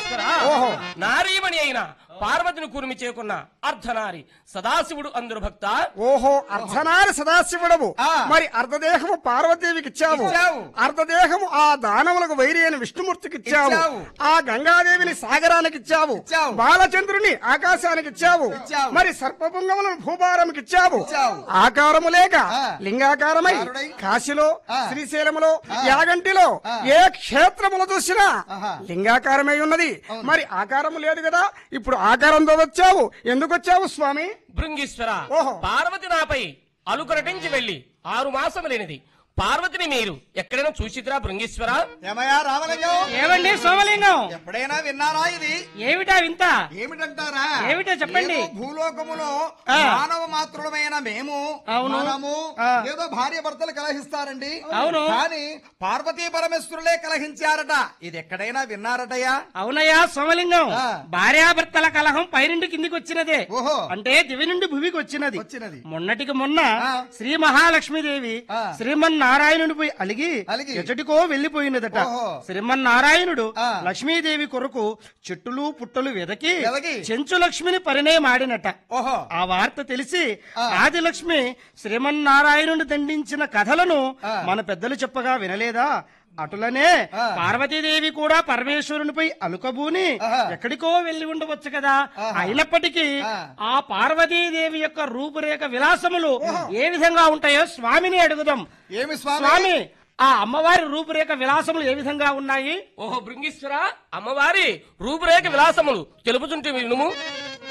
భృంగేశ్వర ఓహో. నారీమణి అయిన పార్వతిని కూర్మి చేకున్న అర్ధనారి సదాశివుడు అందరు భక్త ఓహో అర్ధనారి సదాశివుడవు ఆ. మరి అర్ధదేహము పార్వతీవికి ఇచ్చావు ఇచ్చావు. అర్ధదేహము ఆ దానవులకు వైరి అయిన విష్ణుమూర్తికి ఇచ్చావు ఇచ్చావు. ఆ గంగాదేవిని సాగరానికి ఇచ్చావు ఇచ్చావు. బాలచంద్రుని ఆకాశానికి ఇచ్చావు ఇచ్చావు. మరి సర్పపుంగములను భూభారంకి ఇచ్చావు ఇచ్చావు. ఆకారము లేక ఆ. లింగాకారమై కారుడై. కాశీలో ఆ. శ్రీశైలములో యాగంటిలో ఏ క్షేత్రములు చూసినా ఆహా. లింగాకారమై ఉన్నది మరి ఆకారము లేదు కదా ఇప్పుడు ఆకారంతో వచ్చావు ఎందుకు వచ్చావు స్వామి భృంగీశ్వర ఓహో. పార్వతి నాపై అలుకరటించి వెళ్లి ఆరు మాసము లేనిది పార్వతిని మీరు ఎక్కడైనా చూసిద్రా భృంగీశ్వర ఏమయ్యా రామలింగం ఏమండి సోమలింగం ఎప్పుడైనా విన్నారా ఇది ఏమిటా వింత ఏమిటంటారా ఏమిటో చెప్పండి. ఏదో భూలోకములో ఆ. మానవ మాత్రులమైన మేము అవును. మనము ఆ. ఏదో భార్య భర్తలు కలహిస్తారండి అవును. కానీ పార్వతీ పరమేశ్వరులే కలహించారట ఇది ఎక్కడైనా విన్నారటయ్యా అవునయ్యా సోమలింగం ఆ. భార్యాభర్తల కలహం పైనుండి కిందికి వచ్చినదే ఓహో. అంటే దివి నుండి భూమికి వచ్చినది వచ్చినది. మొన్నటికి మొన్న ఆ. శ్రీ మహాలక్ష్మీదేవి ఆ. శ్రీమన్నారాయణుడిపై అలిగి అలిగి. ఎచటికో వెళ్లిపోయినదట ఓహో. శ్రీమన్నారాయణుడు ఆ. లక్ష్మీదేవి కొరకు చెట్టులు పుట్టలు వెదకి వెదకి. చెంచు లక్ష్మిని పరిణయమాడినట ఓహో ఆ వార్త తెలిసి ఆ. ఆదిలక్ష్మి శ్రీమన్నారాయణుని దండించిన కథలను ఆ. మన పెద్దలు చెప్పగా వినలేదా అటులనే ఆ. పార్వతీదేవి కూడా పరమేశ్వరునిపై అలుకబూని ఆహా. ఎక్కడికో వెళ్లి ఉండవచ్చు కదా ఆహా. అయినప్పటికీ ఆ. ఆ పార్వతీదేవి యొక్క రూపురేఖ విలాసములు ఏ విధంగా ఉంటాయో స్వామిని అడుగుదాం ఏమి స్వామి స్వామి ఆ అమ్మవారి రూపురేఖ విలాసములు ఏ విధంగా ఉన్నాయి ఓహో భృంగీశ్వర అమ్మవారి రూపురేఖ విలాసములు తెలుపుతుంటే వినుము